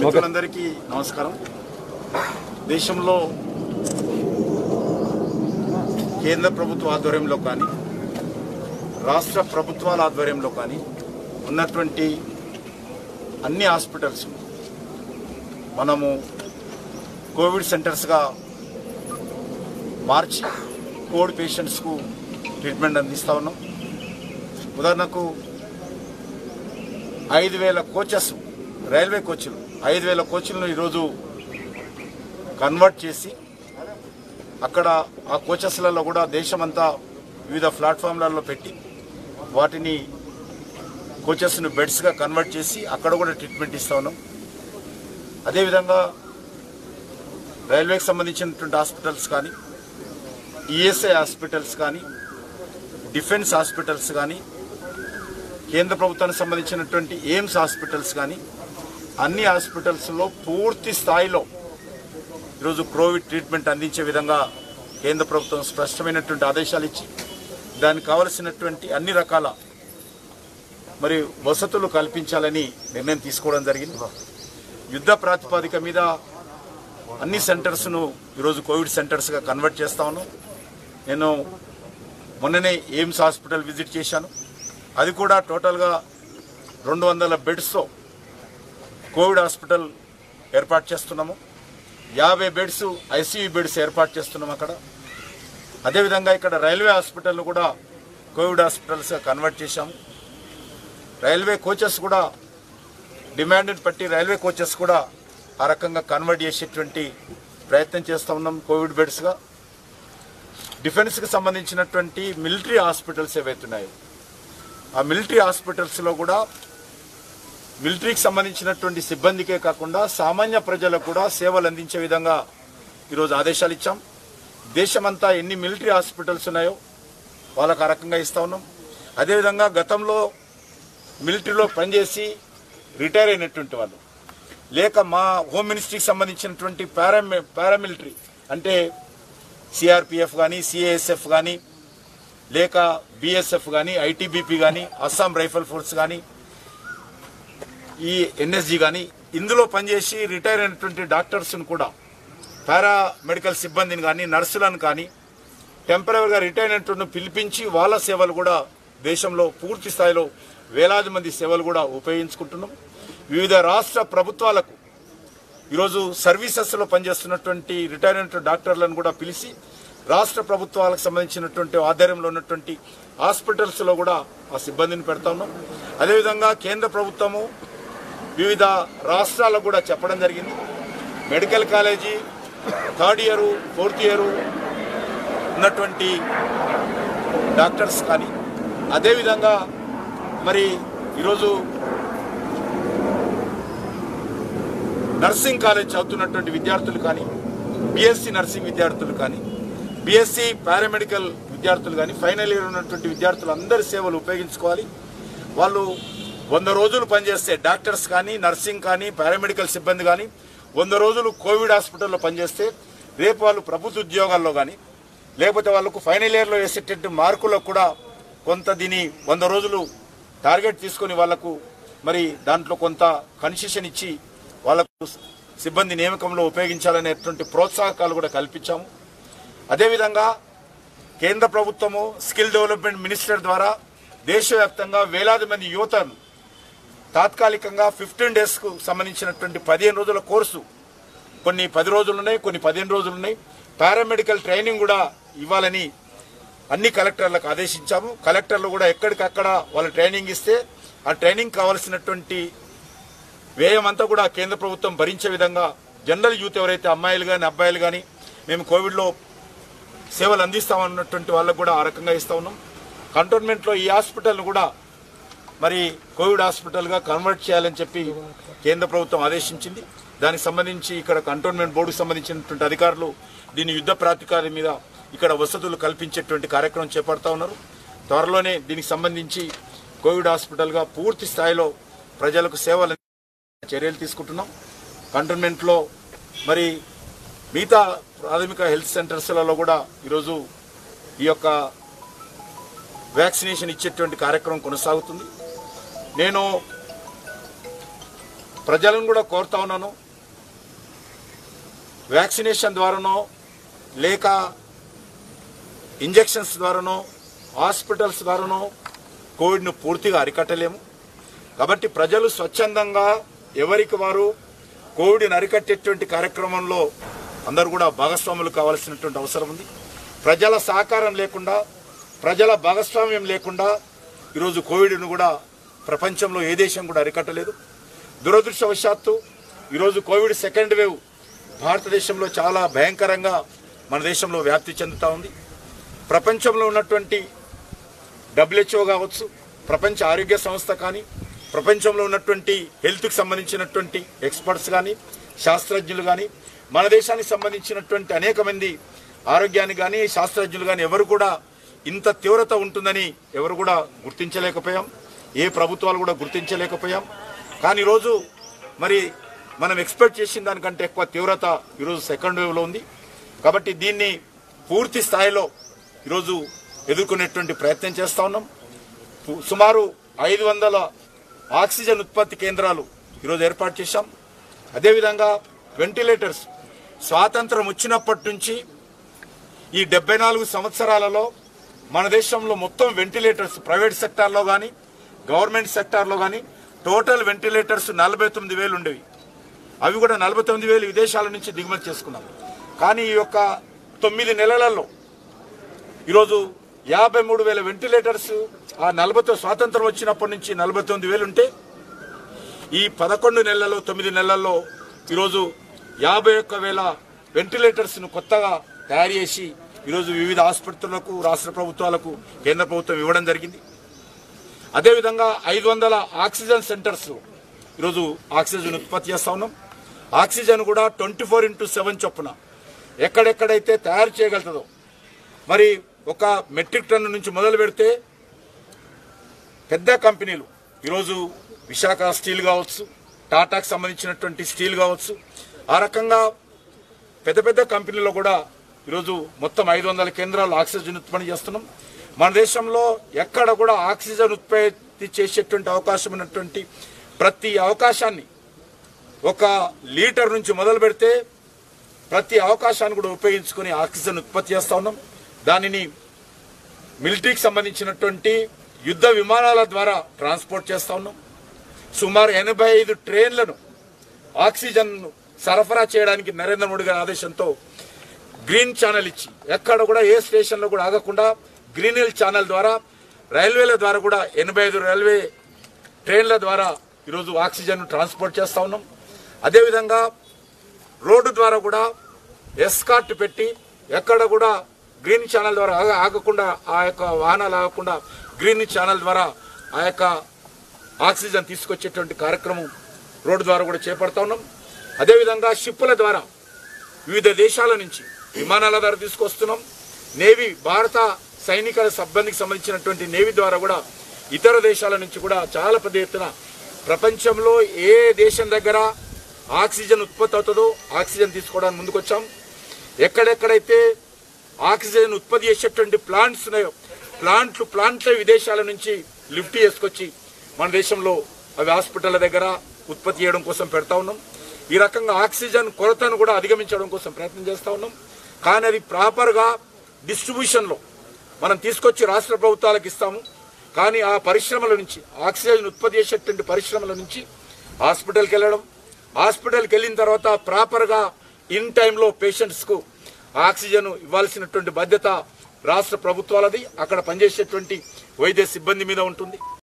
మిత్రులందరికీ నమస్కారం దేశంలో కేంద్ర ప్రభుత్వ ఆధ్వర్యంలో కానీ రాష్ట్ర ప్రభుత్వాల ఆధ్వర్యంలో కానీ ఉన్నటువంటి అన్ని హాస్పిటల్స్ మనము కోవిడ్ సెంటర్స్గా మార్చి కోవిడ్ పేషెంట్స్కు ట్రీట్మెంట్ అందిస్తూ ఉన్నాం ఉదాహరణకు ఐదు వేల కోచెస్ రైల్వే కోచ్లు ఐదు వేల కోచ్లను ఈరోజు కన్వర్ట్ చేసి అక్కడ ఆ కోచెస్లలో కూడా దేశమంతా వివిధ ప్లాట్ఫామ్లలో పెట్టి వాటిని కోచెస్ను బెడ్స్గా కన్వర్ట్ చేసి అక్కడ కూడా ట్రీట్మెంట్ ఇస్తా ఉన్నాం అదేవిధంగా రైల్వేకి సంబంధించినటువంటి హాస్పిటల్స్ కానీ ఈఎస్ఐ హాస్పిటల్స్ కానీ డిఫెన్స్ హాస్పిటల్స్ కానీ కేంద్ర ప్రభుత్వానికి సంబంధించినటువంటి ఎయిమ్స్ హాస్పిటల్స్ కానీ అన్ని హాస్పిటల్స్లో పూర్తి స్థాయిలో ఈరోజు కోవిడ్ ట్రీట్మెంట్ అందించే విధంగా కేంద్ర ప్రభుత్వం స్పష్టమైనటువంటి ఆదేశాలు ఇచ్చి దానికి కావలసినటువంటి అన్ని రకాల మరి వసతులు కల్పించాలని నిర్ణయం తీసుకోవడం జరిగింది యుద్ధ ప్రాతిపదిక మీద అన్ని సెంటర్స్ను ఈరోజు కోవిడ్ సెంటర్స్గా కన్వర్ట్ చేస్తా ఉన్నాం నేను మొన్ననే ఎయిమ్స్ హాస్పిటల్ విజిట్ చేశాను అది కూడా టోటల్గా రెండు వందల బెడ్స్తో కోవిడ్ హాస్పిటల్ ఏర్పాటు చేస్తున్నాము యాభై బెడ్స్ ఐసీయూ బెడ్స్ ఏర్పాటు చేస్తున్నాం అక్కడ అదేవిధంగా ఇక్కడ రైల్వే హాస్పిటల్ కూడా కోవిడ్ హాస్పిటల్స్గా కన్వర్ట్ చేశాము రైల్వే కోచెస్ కూడా డిమాండ్ని బట్టి రైల్వే కోచెస్ కూడా ఆ రకంగా కన్వర్ట్ చేసేటువంటి ప్రయత్నం చేస్తూ ఉన్నాం కోవిడ్ బెడ్స్గా డిఫెన్స్కి సంబంధించినటువంటి మిలిటరీ హాస్పిటల్స్ ఏవైతున్నాయో ఆ మిలిటరీ హాస్పిటల్స్లో కూడా మిలిటరీకి సంబంధించినటువంటి సిబ్బందికే కాకుండా సామాన్య ప్రజలకు కూడా సేవలు అందించే విధంగా ఈరోజు ఆదేశాలు ఇచ్చాం దేశమంతా ఎన్ని మిలిటరీ హాస్పిటల్స్ ఉన్నాయో వాళ్ళకు ఆ రకంగా ఇస్తా ఉన్నాం అదేవిధంగా గతంలో మిలిటరీలో పనిచేసి రిటైర్ అయినటువంటి వాళ్ళు లేక మా హోమ్ మినిస్ట్రీకి సంబంధించినటువంటి పారా పారామిలిటరీ అంటే సిఆర్పిఎఫ్ కానీ సిఏఎస్ఎఫ్ కానీ లేక బిఎస్ఎఫ్ కానీ ఐటీబీపీ కానీ అస్సాం రైఫల్ ఫోర్స్ కానీ ఈ ఎన్ఎస్జి కానీ ఇందులో పనిచేసి రిటైర్ అయినటువంటి డాక్టర్స్ను కూడా పారా మెడికల్ సిబ్బందిని కానీ నర్సులను కానీ టెంపరీగా రిటైర్ అయినటువంటి పిలిపించి వాళ్ళ సేవలు కూడా దేశంలో పూర్తి స్థాయిలో వేలాది మంది సేవలు కూడా ఉపయోగించుకుంటున్నాం వివిధ రాష్ట్ర ప్రభుత్వాలకు ఈరోజు సర్వీసెస్లో పనిచేస్తున్నటువంటి రిటైర్ అయిన డాక్టర్లను కూడా పిలిచి రాష్ట్ర ప్రభుత్వాలకు సంబంధించినటువంటి ఆధ్వర్యంలో ఉన్నటువంటి హాస్పిటల్స్లో కూడా ఆ సిబ్బందిని పెడతా ఉన్నాం అదేవిధంగా కేంద్ర ప్రభుత్వము వివిధ రాష్ట్రాలకు కూడా చెప్పడం జరిగింది medical college third year fourth year ఉన్నటువంటి డాక్టర్స్ కానీ అదేవిధంగా మరి ఈరోజు నర్సింగ్ కాలేజ్ చదువుతున్నటువంటి విద్యార్థులు కానీ బీఎస్సీ నర్సింగ్ విద్యార్థులు కానీ బీఎస్సీ పారామెడికల్ విద్యార్థులు కానీ ఫైనల్ ఇయర్ ఉన్నటువంటి విద్యార్థులు అందరి సేవలు ఉపయోగించుకోవాలి వాళ్ళు వంద రోజులు పనిచేస్తే డాక్టర్స్ కానీ నర్సింగ్ కానీ పారామెడికల్ సిబ్బంది కానీ వంద రోజులు కోవిడ్ హాస్పిటల్లో పనిచేస్తే రేపు వాళ్ళు ప్రభుత్వ ఉద్యోగాల్లో కానీ లేకపోతే వాళ్ళకు ఫైనల్ ఇయర్లో వేసేటట్టు మార్కులకు కూడా కొంత దీని వంద రోజులు టార్గెట్ తీసుకొని వాళ్లకు మరి దాంట్లో కొంత కన్సెషన్ ఇచ్చి వాళ్ళకు సిబ్బంది నియామకంలో ఉపయోగించాలనేటువంటి ప్రోత్సాహకాలు కూడా కల్పించాము అదేవిధంగా కేంద్ర ప్రభుత్వము స్కిల్ డెవలప్మెంట్ మినిస్టర్ ద్వారా దేశవ్యాప్తంగా వేలాది మంది యువతను తాత్కాలికంగా ఫిఫ్టీన్ డేస్కు సంబంధించినటువంటి పదిహేను రోజుల కోర్సు కొన్ని పది రోజులు ఉన్నాయి కొన్ని పదిహేను రోజులు ఉన్నాయి పారామెడికల్ ట్రైనింగ్ కూడా ఇవ్వాలని అన్ని కలెక్టర్లకు ఆదేశించాము కలెక్టర్లు కూడా ఎక్కడికక్కడ వాళ్ళ ట్రైనింగ్ ఇస్తే ఆ ట్రైనింగ్ కావాల్సినటువంటి వ్యయం అంతా కూడా కేంద్ర ప్రభుత్వం భరించే విధంగా జనరల్ యూత్ ఎవరైతే అమ్మాయిలు కానీ అబ్బాయిలు కానీ మేము కోవిడ్లో సేవలు అందిస్తామన్నటువంటి వాళ్ళకు కూడా ఆ రకంగా ఇస్తా ఉన్నాం కంటోన్మెంట్లో ఈ హాస్పిటల్ను కూడా మరి కోవిడ్ హాస్పిటల్గా కన్వర్ట్ చేయాలని చెప్పి కేంద్ర ప్రభుత్వం ఆదేశించింది దానికి సంబంధించి ఇక్కడ కంటోన్మెంట్ బోర్డుకు సంబంధించినటువంటి అధికారులు దీని యుద్ధ ప్రాతికారి మీద ఇక్కడ వసతులు కల్పించేటువంటి కార్యక్రమం చేపడతా ఉన్నారు త్వరలోనే దీనికి సంబంధించి కోవిడ్ హాస్పిటల్గా పూర్తి స్థాయిలో ప్రజలకు సేవలు చర్యలు తీసుకుంటున్నాం కంటోన్మెంట్లో మరి మిగతా ప్రాథమిక హెల్త్ సెంటర్స్లలో కూడా ఈరోజు ఈ యొక్క వ్యాక్సినేషన్ ఇచ్చేటువంటి కార్యక్రమం కొనసాగుతుంది నేను ప్రజలను కూడా కోరుతా ఉన్నాను వ్యాక్సినేషన్ ద్వారానో లేక ఇంజెక్షన్స్ ద్వారానో హాస్పిటల్స్ ద్వారానో కోవిడ్ను పూర్తిగా అరికట్టలేము కాబట్టి ప్రజలు స్వచ్ఛందంగా ఎవరికి వారు కోవిడ్ని అరికట్టేటువంటి కార్యక్రమంలో అందరూ కూడా భాగస్వాములు కావాల్సినటువంటి అవసరం ఉంది ప్రజల సహకారం లేకుండా ప్రజల భాగస్వామ్యం లేకుండా ఈరోజు కోవిడ్ను కూడా ప్రపంచంలో ఏ దేశం కూడా అరికట్టలేదు దురదృష్టవశాత్తు ఈరోజు కోవిడ్ సెకండ్ వేవ్ భారతదేశంలో చాలా భయంకరంగా మన దేశంలో వ్యాప్తి చెందుతూ ఉంది ప్రపంచంలో ఉన్నటువంటి డబ్ల్యూహెచ్ఓ కావచ్చు ప్రపంచ ఆరోగ్య సంస్థ కానీ ప్రపంచంలో ఉన్నటువంటి హెల్త్కి సంబంధించినటువంటి ఎక్స్పర్ట్స్ కానీ శాస్త్రజ్ఞులు కానీ మన దేశానికి సంబంధించినటువంటి అనేక మంది ఆరోగ్యాన్ని కానీ శాస్త్రజ్ఞులు కానీ ఎవరు కూడా ఇంత తీవ్రత ఉంటుందని ఎవరు కూడా గుర్తించలేకపోయాం ఏ ప్రభుత్వాలు కూడా గుర్తించలేకపోయాం కానీ ఈరోజు మరి మనం ఎక్స్పెక్ట్ చేసిన దానికంటే ఎక్కువ తీవ్రత ఈరోజు సెకండ్ వేవ్లో ఉంది కాబట్టి దీన్ని పూర్తి స్థాయిలో ఈరోజు ఎదుర్కొనేటువంటి ప్రయత్నం చేస్తా ఉన్నాం పు- సుమారు ఐదు వందల ఆక్సిజన్ ఉత్పత్తి కేంద్రాలు ఈరోజు ఏర్పాటు చేశాం అదేవిధంగా వెంటిలేటర్స్ స్వాతంత్రం వచ్చినప్పటి నుంచి ఈ డెబ్బై నాలుగు సంవత్సరాలలో మన దేశంలో మొత్తం వెంటిలేటర్స్ ప్రైవేట్ సెక్టార్లో కానీ గవర్నమెంట్ సెక్టార్లో కానీ టోటల్ వెంటిలేటర్స్ నలభై తొమ్మిది వేలు ఉండేవి అవి కూడా నలభై తొమ్మిది వేలు విదేశాల నుంచి దిగుమతి చేసుకున్నాం కానీ ఈ యొక్క తొమ్మిది నెలలలో ఈరోజు యాభై మూడు వేల వెంటిలేటర్స్ ఆ నలభైతో స్వాతంత్రం వచ్చినప్పటి నుంచి నలభై తొమ్మిది వేలు ఉంటే ఈ పదకొండు నెలల్లో తొమ్మిది నెలల్లో ఈరోజు యాభై ఒక్క వేల వెంటిలేటర్స్ను కొత్తగా తయారు చేసి ఈరోజు వివిధ ఆసుపత్రులకు రాష్ట్ర ప్రభుత్వాలకు కేంద్ర ప్రభుత్వం ఇవ్వడం జరిగింది అదేవిధంగా ఐదు వందల ఆక్సిజన్ సెంటర్స్ ఈరోజు ఆక్సిజన్ ఉత్పత్తి చేస్తా ఉన్నాం ఆక్సిజన్ కూడా ట్వంటీ ఫోర్ ఇంటూ సెవెన్ చొప్పున ఎక్కడెక్కడైతే తయారు చేయగలుగుతుందో మరి ఒక మెట్రిక్ టన్ను నుంచి మొదలు పెడితే పెద్ద కంపెనీలు ఈరోజు విశాఖ స్టీల్ కావచ్చు టాటాకు సంబంధించినటువంటి స్టీల్ కావచ్చు ఆ రకంగా పెద్ద పెద్ద కంపెనీలో కూడా ఈరోజు మొత్తం ఐదు వందల కేంద్రాలు ఆక్సిజన్ ఉత్పత్తి చేస్తున్నాం మన దేశంలో ఎక్కడ కూడా ఆక్సిజన్ ఉత్పత్తి చేసేటువంటి అవకాశం ఉన్నటువంటి ప్రతి అవకాశాన్ని ఒక లీటర్ నుంచి మొదలు పెడితే ప్రతి అవకాశాన్ని కూడా ఉపయోగించుకొని ఆక్సిజన్ ఉత్పత్తి చేస్తా ఉన్నాం దానిని మిలిటరీకి సంబంధించినటువంటి యుద్ధ విమానాల ద్వారా ట్రాన్స్పోర్ట్ చేస్తా ఉన్నాం సుమారు ఎనభై ఐదు ట్రైన్లను ఆక్సిజన్ సరఫరా చేయడానికి నరేంద్ర మోడీ గారి ఆదేశంతో గ్రీన్ ఛానల్ ఇచ్చి ఎక్కడ కూడా ఏ స్టేషన్లో కూడా ఆగకుండా గ్రీన్ హిల్ ఛానల్ ద్వారా రైల్వేల ద్వారా కూడా ఎనభై ఐదు రైల్వే ట్రైన్ల ద్వారా ఈరోజు ఆక్సిజన్ ట్రాన్స్పోర్ట్ చేస్తా ఉన్నాం అదేవిధంగా రోడ్డు ద్వారా కూడా ఎస్కార్ట్ పెట్టి ఎక్కడ కూడా గ్రీన్ ఛానల్ ద్వారా ఆగ- ఆగకుండా ఆ యొక్క వాహనాలు ఆగకుండా గ్రీన్ ఛానల్ ద్వారా ఆ యొక్క ఆక్సిజన్ తీసుకొచ్చేటువంటి కార్యక్రమం రోడ్డు ద్వారా కూడా చేపడతా ఉన్నాం అదేవిధంగా షిప్పుల ద్వారా వివిధ దేశాల నుంచి విమానాల ద్వారా తీసుకొస్తున్నాం నేవీ భారత సైనిక సిబ్బందికి సంబంధించినటువంటి నేవీ ద్వారా కూడా ఇతర దేశాల నుంచి కూడా చాలా పెద్ద ఎత్తున ప్రపంచంలో ఏ దేశం దగ్గర ఆక్సిజన్ ఉత్పత్తి అవుతుందో ఆక్సిజన్ తీసుకోవడానికి ముందుకొచ్చాం ఎక్కడెక్కడైతే ఆక్సిజన్ ఉత్పత్తి చేసేటువంటి ప్లాంట్స్ ఉన్నాయో ప్లాంట్లు ప్లాంట్ల విదేశాల నుంచి లిఫ్ట్ చేసుకొచ్చి మన దేశంలో అవి హాస్పిటల్ దగ్గర ఉత్పత్తి చేయడం కోసం పెడతా ఉన్నాం ఈ రకంగా ఆక్సిజన్ కొరతను కూడా అధిగమించడం కోసం ప్రయత్నం చేస్తా ఉన్నాం కానీ అది ప్రాపర్గా డిస్ట్రిబ్యూషన్లో మనం తీసుకొచ్చి రాష్ట్ర ప్రభుత్వాలకు ఇస్తాము కానీ ఆ పరిశ్రమల నుంచి ఆక్సిజన్ ఉత్పత్తి చేసేటువంటి పరిశ్రమల నుంచి హాస్పిటల్కి వెళ్ళడం హాస్పిటల్కి వెళ్ళిన తర్వాత ప్రాపర్గా ఇన్ టైంలో పేషెంట్స్కు ఆక్సిజన్ ఇవ్వాల్సినటువంటి బాధ్యత రాష్ట్ర ప్రభుత్వాలది అక్కడ పనిచేసేటువంటి వైద్య సిబ్బంది మీద ఉంటుంది